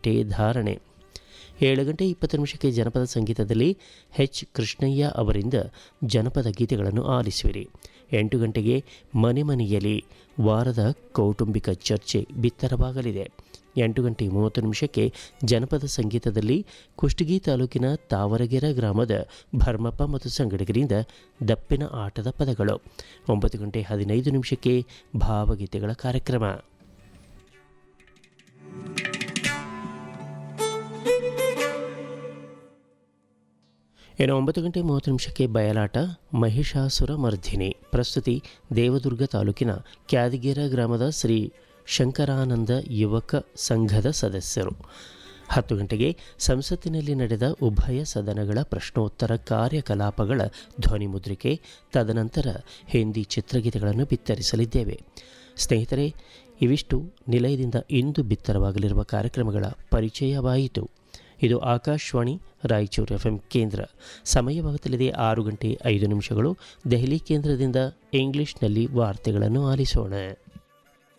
ಬಟ್ಟೆ ಧಾರಣೆ ಏಳು ಗಂಟೆ ಇಪ್ಪತ್ತು ನಿಮಿಷಕ್ಕೆ ಜನಪದ ಸಂಗೀತದಲ್ಲಿ ಎಚ್ ಕೃಷ್ಣಯ್ಯ ಅವರಿಂದ ಜನಪದ ಗೀತೆಗಳನ್ನು ಆಲಿಸುವಿರಿ ಎಂಟು ಗಂಟೆಗೆ ಮನೆ ಮನೆಯಲ್ಲಿ ವಾರದ ಕೌಟುಂಬಿಕ ಚರ್ಚೆ ಬಿತ್ತರವಾಗಲಿದೆ ಎಂಟು ಗಂಟೆ ಮೂವತ್ತು ನಿಮಿಷಕ್ಕೆ ಜನಪದ ಸಂಗೀತದಲ್ಲಿ ಕುಷ್ಟಗಿ ತಾಲೂಕಿನ ತಾವರಗೆರೆ ಗ್ರಾಮದ ಭರ್ಮಪ್ಪ ಮತ್ತು ಸಂಗಡಿಗರಿಂದ ದಪ್ಪಿನ ಆಟದ ಪದಗಳು ಒಂಬತ್ತು ಗಂಟೆ ಹದಿನೈದು ನಿಮಿಷಕ್ಕೆ ಭಾವಗೀತೆಗಳ ಕಾರ್ಯಕ್ರಮ ಇನ್ನು ಒಂಬತ್ತು ಗಂಟೆ ಮೂವತ್ತು ನಿಮಿಷಕ್ಕೆ ಬಯಲಾಟ ಮಹಿಷಾಸುರ ಮರ್ಧಿನಿ ಪ್ರಸ್ತುತಿ ದೇವದುರ್ಗ ತಾಲೂಕಿನ ಕ್ಯಾದಗೇರ ಗ್ರಾಮದ ಶ್ರೀ ಶಂಕರಾನಂದ ಯುವಕ ಸಂಘದ ಸದಸ್ಯರು ಹತ್ತು ಗಂಟೆಗೆ ಸಂಸತ್ತಿನಲ್ಲಿ ನಡೆದ ಉಭಯ ಸದನಗಳ ಪ್ರಶ್ನೋತ್ತರ ಕಾರ್ಯಕಲಾಪಗಳ ಧ್ವನಿಮುದ್ರಿಕೆ ತದನಂತರ ಹಿಂದಿ ಚಿತ್ರಗೀತೆಗಳನ್ನು ಬಿತ್ತರಿಸಲಿದ್ದೇವೆ ಸ್ನೇಹಿತರೆ ಇವಿಷ್ಟು ನಿಲಯದಿಂದ ಇಂದು ಬಿತ್ತರವಾಗಲಿರುವ ಕಾರ್ಯಕ್ರಮಗಳ ಪರಿಚಯವಾಯಿತು ಇದು ಆಕಾಶವಾಣಿ ರಾಯಚೂರು ಎಫ್ ಎಂ ಕೇಂದ್ರ ಸಮಯವಾಗುತ್ತಲಿದೆ ಆರು ಗಂಟೆ ಐದು ನಿಮಿಷಗಳು ದೆಹಲಿ ಕೇಂದ್ರದಿಂದ ಇಂಗ್ಲಿಷ್ನಲ್ಲಿ ವಾರ್ತೆಗಳನ್ನು ಆಲಿಸೋಣ